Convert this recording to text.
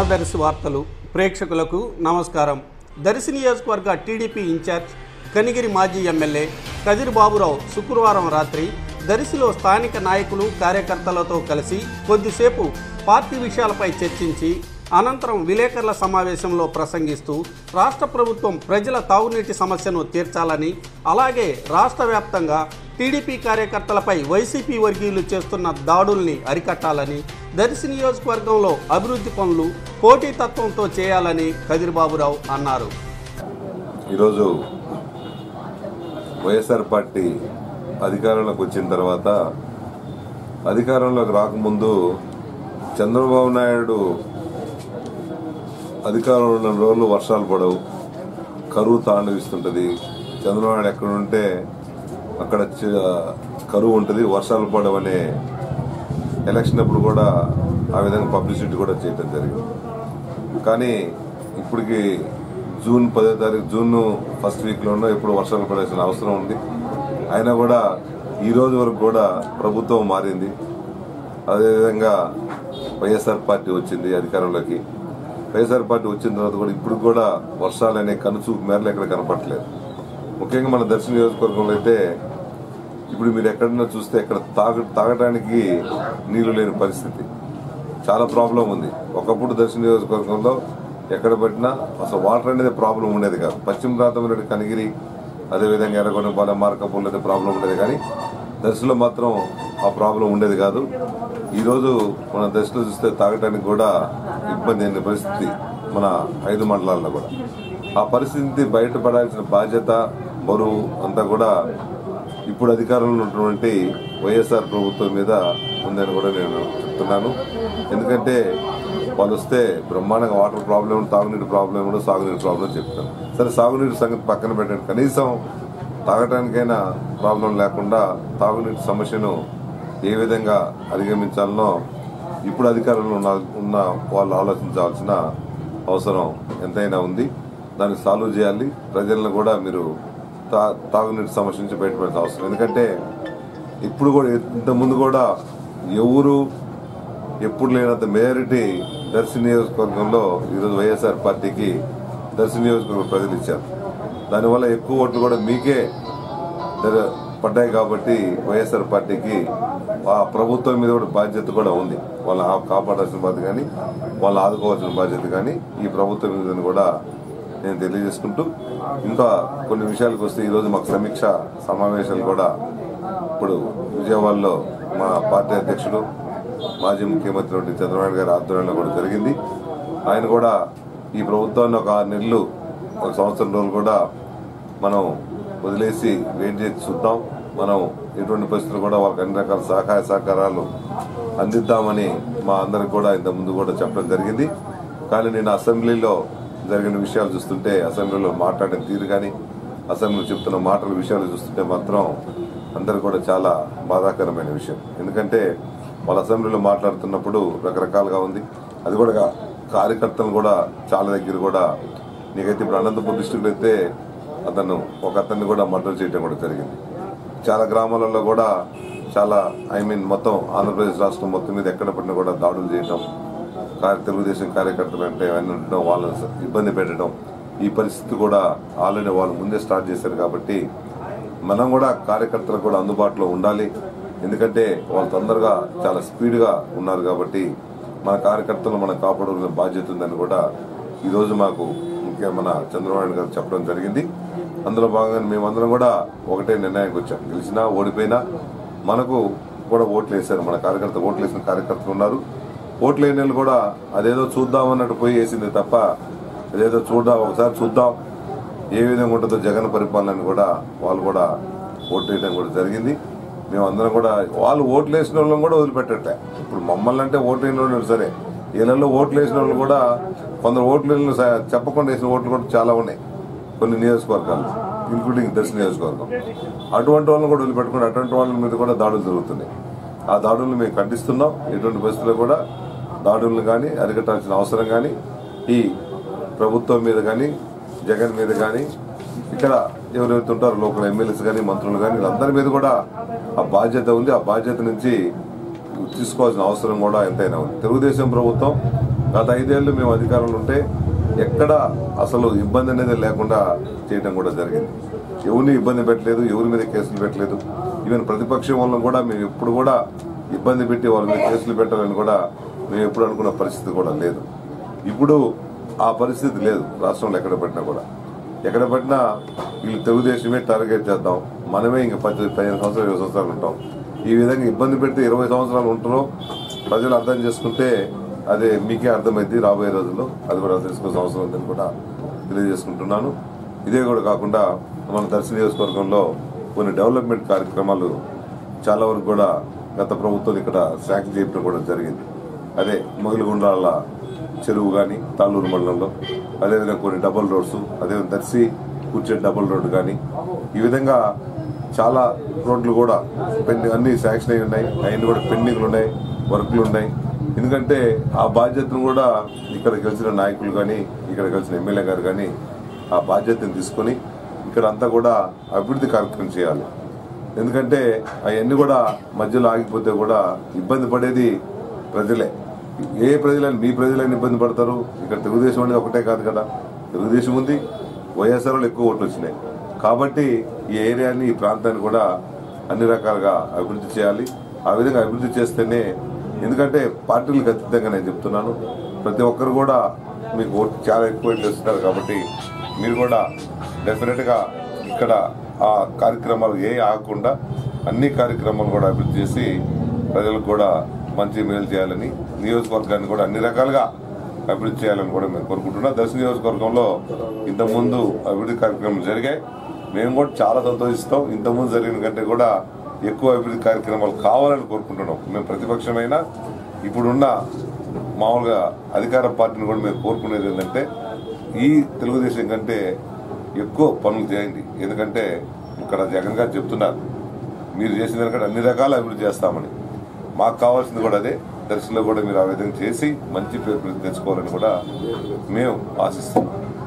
దర్శి వార్తలు ప్రేక్షకులకు నమస్కారం దర్శి నియోజకవర్గ టీడీపీ ఇన్ఛార్జ్ కనిగిరి మాజీ ఎమ్మెల్యే కదిరి బాబురావు శుక్రవారం రాత్రి దర్శిలో స్థానిక నాయకులు కార్యకర్తలతో కలిసి కొద్దిసేపు పార్టీ విషయాలపై చర్చించి అనంతరం విలేకరుల సమావేశంలో ప్రసంగిస్తూ రాష్ట్ర ప్రభుత్వం ప్రజల తాగునీటి సమస్యను తీర్చాలని అలాగే రాష్ట్ర వ్యాప్తంగా టీడీపీ కార్యకర్తలపై వైసీపీ వర్గీయులు చేస్తున్న దాడుల్ని అరికట్టాలని దర్శి నియోజకవర్గంలో అభివృద్ధి పనులు పోటీతత్వంతో చేయాలని కదిరిబాబురావు అన్నారు ఈరోజు వైఎస్ఆర్ పార్టీ అధికారంలోకి వచ్చిన తర్వాత అధికారంలోకి రాకముందు చంద్రబాబు నాయుడు అధికారంలో ఉన్న రోజులు వర్షాలు పడవు కరువు తాండవిస్తుంటది చంద్రబాబు నాయుడు ఎక్కడ ఉంటే అక్కడ చ- కరువు ఉంటుంది వర్షాలు పడవనే ఎలక్షన్ అప్పుడు కూడా ఆ విధంగా పబ్లిసిటీ కూడా చేయడం జరిగింది కానీ ఇప్పటికి జూన్ పదో తారీఖు జూన్ ఫస్ట్ వీక్లోనో ఎప్పుడు వర్షాలు పడాల్సిన అవసరం ఉంది అయినా కూడా ఈ రోజు వరకు కూడా ప్రభుత్వం మారింది అదేవిధంగా వైఎస్ఆర్ పార్టీ వచ్చింది అధికారంలోకి వైఎస్ఆర్ పార్టీ వచ్చిన తర్వాత కూడా ఇప్పుడు కూడా వర్షాలు అనే కనుచూపు మేరలు ఎక్కడ కనపడట్లేదు ముఖ్యంగా మన దర్శన నియోజకవర్గంలో అయితే ఇప్పుడు మీరు ఎక్కడన్నా చూస్తే ఎక్కడ తాగ తాగడానికి నీళ్లు లేని పరిస్థితి చాలా ప్రాబ్లం ఉంది ఒకప్పుడు దక్షిణ నియోజకవర్గంలో ఎక్కడ పెట్టినా అసలు వాటర్ అనేది ప్రాబ్లం ఉండేది కాదు పశ్చిమ ప్రాంతంలో కనిగిరి అదేవిధంగా ఎర్రగొండపాలెం మార్కపూర్లో అయితే ప్రాబ్లం ఉండేది కానీ దర్శలో మాత్రం ఆ ప్రాబ్లం ఉండేది కాదు ఈరోజు మన దర్శలో చూస్తే తాగడానికి కూడా ఇబ్బంది అయిన పరిస్థితి మన ఐదు మండలాల్లో కూడా ఆ పరిస్థితి బయటపడాల్సిన బాధ్యత బరువు అంతా కూడా ఇప్పుడు అధికారంలో ఉన్నటువంటి వైఎస్ఆర్ ప్రభుత్వం మీద ఉందని కూడా నేను చెప్తున్నాను ఎందుకంటే వాళ్ళు వస్తే బ్రహ్మాండంగా వాటర్ ప్రాబ్లం తాగునీటి ప్రాబ్లం కూడా సాగునీటి ప్రాబ్లం చెప్తాను సరే సాగునీటి సంగతి పక్కన పెట్టండి కనీసం తాగటానికైనా ప్రాబ్లం లేకుండా తాగునీటి సమస్యను ఏ విధంగా అధిగమించాలనో ఇప్పుడు అధికారంలో ఉన్న ఉన్న వాళ్ళు ఆలోచించాల్సిన అవసరం ఎంతైనా ఉంది దాన్ని సాల్వ్ చేయాలి ప్రజలను కూడా మీరు తా తాగునీటి సమస్య నుంచి బయటపడాల్సిన అవసరం ఎందుకంటే ఇప్పుడు కూడా ఇంత ముందు కూడా ఎవరు ఎప్పుడు లేనంత మెజారిటీ దర్శి నియోజకవర్గంలో ఈరోజు వైఎస్ఆర్ పార్టీకి దర్శి నియోజకవర్గం ప్రజలు ఇచ్చారు దానివల్ల ఎక్కువ ఓట్లు కూడా మీకే జర- పడ్డాయి కాబట్టి వైఎస్ఆర్ పార్టీకి ఆ ప్రభుత్వం మీద కూడా బాధ్యత కూడా ఉంది వాళ్ళని ఆ- కాపాడాల్సిన బాధ్యత కానీ వాళ్ళని ఆదుకోవాల్సిన బాధ్యత కానీ ఈ ప్రభుత్వం మీద ఉందని కూడా నేను తెలియజేసుకుంటూ ఇంకా కొన్ని విషయాలకు వస్తే ఈరోజు మాకు సమీక్ష సమావేశాలు కూడా ఇప్పుడు విజయవాడలో మా పార్టీ అధ్యక్షుడు మాజీ ముఖ్యమంత్రి వంటి చంద్రబాబు గారి ఆధ్వర్యంలో కూడా జరిగింది ఆయన కూడా ఈ ప్రభుత్వాన్ని ఒక ఆరు నెలలు ఒక సంవత్సరం రోజులు కూడా మనం వదిలేసి వెయిట్ చేసి చూద్దాం మనం ఎటువంటి పరిస్థితులు కూడా వాళ్ళకి అన్ని రకాల సహాయ సహకారాలు అందిద్దామని మా అందరికి కూడా ఇంత ముందు కూడా చెప్పడం జరిగింది కానీ నేను అసెంబ్లీలో జరిగిన విషయాలు చూస్తుంటే అసెంబ్లీలో మాట్లాడిన తీరు కానీ అసెంబ్లీలో చెప్తున్న మాటల విషయాలు చూస్తుంటే మాత్రం అందరికి కూడా చాలా బాధాకరమైన విషయం ఎందుకంటే వాళ్ళ అసెంబ్లీలో మాట్లాడుతున్నప్పుడు రకరకాలుగా ఉంది అది కూడా కా- కార్యకర్తలు కూడా చాలా దగ్గర కూడా నీకైతే ఇప్పుడు అనంతపురం డిస్టిక్ అయితే అతను ఒక అతన్ని కూడా మర్డర్ చేయడం కూడా జరిగింది చాలా గ్రామాలలో కూడా చాలా ఐ మీన్ మొత్తం ఆంధ్రప్రదేశ్ రాష్ట్రం మొత్తం మీద ఎక్కడ పడినా కూడా దాడులు చేయడం కార్య- తెలుగుదేశం కార్యకర్తలు అంటే అవన్నీ ఉండడం వాళ్ళని స- ఇబ్బంది పెట్టడం ఈ పరిస్థితి కూడా ఆల్రెడీ వాళ్ళు ముందే స్టార్ట్ చేశారు కాబట్టి మనం కూడా కార్యకర్తలకు కూడా అందుబాటులో ఉండాలి ఎందుకంటే వాళ్ళు తొందరగా చాలా స్పీడ్గా ఉన్నారు కాబట్టి మన కార్యకర్తలు మనం కాపాడాల్సిన బాధ్యత ఉందని కూడా ఈ రోజు మాకు ముఖ్య మన చంద్రబాబు నాయుడు గారు చెప్పడం జరిగింది అందులో భాగంగా మేమందరం కూడా ఒకటే నిర్ణయానికి వచ్చాం గెలిచినా ఓడిపోయినా మనకు కూడా ఓట్లు వేశారు మన కార్యకర్త ఓట్లు వేసిన కార్యకర్తలు ఉన్నారు ఓట్లు వేయని వాళ్ళు కూడా అదేదో చూద్దాం అన్నట్టు పోయి వేసింది తప్ప అదేదో చూద్దాం ఒకసారి చూద్దాం ఏ విధంగా ఉంటుందో జగన్ పరిపాలన అని కూడా వాళ్ళు కూడా ఓట్లు వేయడం కూడా జరిగింది మేమందరం కూడా వాళ్ళు ఓట్లు వేసిన వాళ్ళని కూడా వదిలిపెట్టట్లే ఇప్పుడు మమ్మల్ని అంటే ఓట్లు వేసిన వాళ్ళు సరే వీళ్ళల్లో ఓట్లు వేసిన వాళ్ళు కూడా కొందరు ఓట్లు వేసిన స- చెప్పకుండా వేసిన ఓట్లు కూడా చాలా ఉన్నాయి కొన్ని నియోజకవర్గాలు ఇంక్లూడింగ్ దర్శన నియోజకవర్గం అటువంటి వాళ్ళని కూడా వదిలిపెట్టుకుని అటువంటి వాళ్ళ మీద కూడా దాడులు జరుగుతున్నాయి ఆ దాడులను మేము ఖండిస్తున్నాం ఎటువంటి పరిస్థితుల్లో కూడా దాడులను కానీ అరికట్టాల్సిన అవసరం కానీ ఈ ప్రభుత్వం మీద కానీ జగన్ మీద కానీ ఇక్కడ ఎవరైతే ఉంటారో లోకల్ ఎమ్మెల్యేస్ కానీ మంత్రులు కానీ వీళ్ళందరి మీద కూడా ఆ బాధ్యత ఉంది ఆ బాధ్యత నుంచి తీసుకోవాల్సిన అవసరం కూడా ఎంతైనా ఉంది తెలుగుదేశం ప్రభుత్వం గత ఐదేళ్లు మేము అధికారంలో ఉంటే ఎక్కడ అసలు ఇబ్బంది అనేది లేకుండా చేయడం కూడా జరిగింది ఎవరిని ఇబ్బంది పెట్టలేదు ఎవరి మీద కేసులు పెట్టలేదు ఈవెన్ ప్రతిపక్షం వాళ్ళని కూడా మేము ఎప్పుడు కూడా ఇబ్బంది పెట్టి వాళ్ళ మీద కేసులు పెట్టాలని కూడా మేము ఎప్పుడు అనుకున్న పరిస్థితి కూడా లేదు ఇప్పుడు ఆ పరిస్థితి లేదు రాష్ట్రంలో ఎక్కడ పెట్టినా కూడా ఎక్కడ పెట్టినా వీళ్ళు తెలుగుదేశమే టార్గెట్ చేద్దాం మనమే ఇంక పది పదిహేను సంవత్సరాలు ఇరవై సంవత్సరాలు ఉంటాం ఈ విధంగా ఇబ్బంది పెడితే ఇరవై సంవత్సరాలు ఉంటారో ప్రజలు అర్థం చేసుకుంటే అదే మీకే అర్థమైంది రాబోయే రోజుల్లో అది కూడా తెలుసుకోవాల్సిన అవసరం ఉందని కూడా తెలియజేసుకుంటున్నాను ఇదే కూడా కాకుండా మన దర్శన నియోజకవర్గంలో కొన్ని డెవలప్మెంట్ కార్యక్రమాలు చాలా వరకు కూడా గత ప్రభుత్వం ఇక్కడ శాంక్షన్ చేయడం కూడా జరిగింది అదే మొగిలిగుండాల చెరువు కానీ తాళ్ళూరు మండలంలో అదేవిధంగా కొన్ని డబుల్ రోడ్స్ అదేవిధంగా దర్శి కూర్చే డబుల్ రోడ్డు కానీ ఈ విధంగా చాలా రోడ్లు కూడా పెండింగ్ అన్ని శాంక్షన్ అయి ఉన్నాయి అవన్నీ కూడా పెండింగ్లు ఉన్నాయి వర్క్లు ఉన్నాయి ఎందుకంటే ఆ బాధ్యతను కూడా ఇక్కడ గెలిచిన నాయకులు కానీ ఇక్కడ గెలిచిన ఎమ్మెల్యే గారు కానీ ఆ బాధ్యతను తీసుకొని ఇక్కడ అంతా కూడా అభివృద్ధి కార్యక్రమం చేయాలి ఎందుకంటే అవన్నీ కూడా మధ్యలో ఆగిపోతే కూడా ఇబ్బంది పడేది ప్రజలే ఏ ప్రజలని మీ ప్రజలని ఇబ్బంది పడతారు ఇక్కడ తెలుగుదేశం అనేది ఒకటే కాదు కదా తెలుగుదేశం ఉంది వైఎస్ఆర్ వాళ్ళు ఎక్కువ ఓట్లు వచ్చినాయి కాబట్టి ఈ ఏరియాని ఈ ప్రాంతాన్ని కూడా అన్ని రకాలుగా అభివృద్ధి చేయాలి ఆ విధంగా అభివృద్ధి చేస్తేనే ఎందుకంటే పార్టీలకు అతీతంగా నేను చెప్తున్నాను ప్రతి ఒక్కరు కూడా మీకు ఓటు చాలా ఎక్కువ చేస్తున్నారు కాబట్టి మీరు కూడా డెఫినెట్ గా ఇక్కడ ఆ కార్యక్రమాలు ఏ ఆగకుండా అన్ని కార్యక్రమాలు కూడా అభివృద్ధి చేసి ప్రజలకు కూడా మంచి మేలు చేయాలని నియోజకవర్గాన్ని కూడా అన్ని రకాలుగా అభివృద్ధి చేయాలని కూడా మేము కోరుకుంటున్నాం దర్శన నియోజకవర్గంలో ఇంతకుముందు అభివృద్ధి కార్యక్రమాలు జరిగాయి మేము కూడా చాలా సంతోషిస్తాం ఇంతకుముందు జరిగిన కంటే కూడా ఎక్కువ అభివృద్ధి కార్యక్రమాలు కావాలని కోరుకుంటున్నాం మేము ప్రతిపక్షమైనా ఇప్పుడున్న మామూలుగా అధికార పార్టీని కూడా మేము కోరుకునేది ఏంటంటే ఈ తెలుగుదేశం కంటే ఎక్కువ పనులు చేయండి ఎందుకంటే ఇక్కడ జగన్ గారు చెప్తున్నారు మీరు చేసిన దానికంటే అన్ని రకాల అభివృద్ధి చేస్తామని మాకు కావాల్సింది కూడా అదే దర్శనంలో కూడా మీరు ఆ విధంగా చేసి మంచి పేరు తెచ్చుకోవాలని కూడా మేము ఆశిస్తున్నాం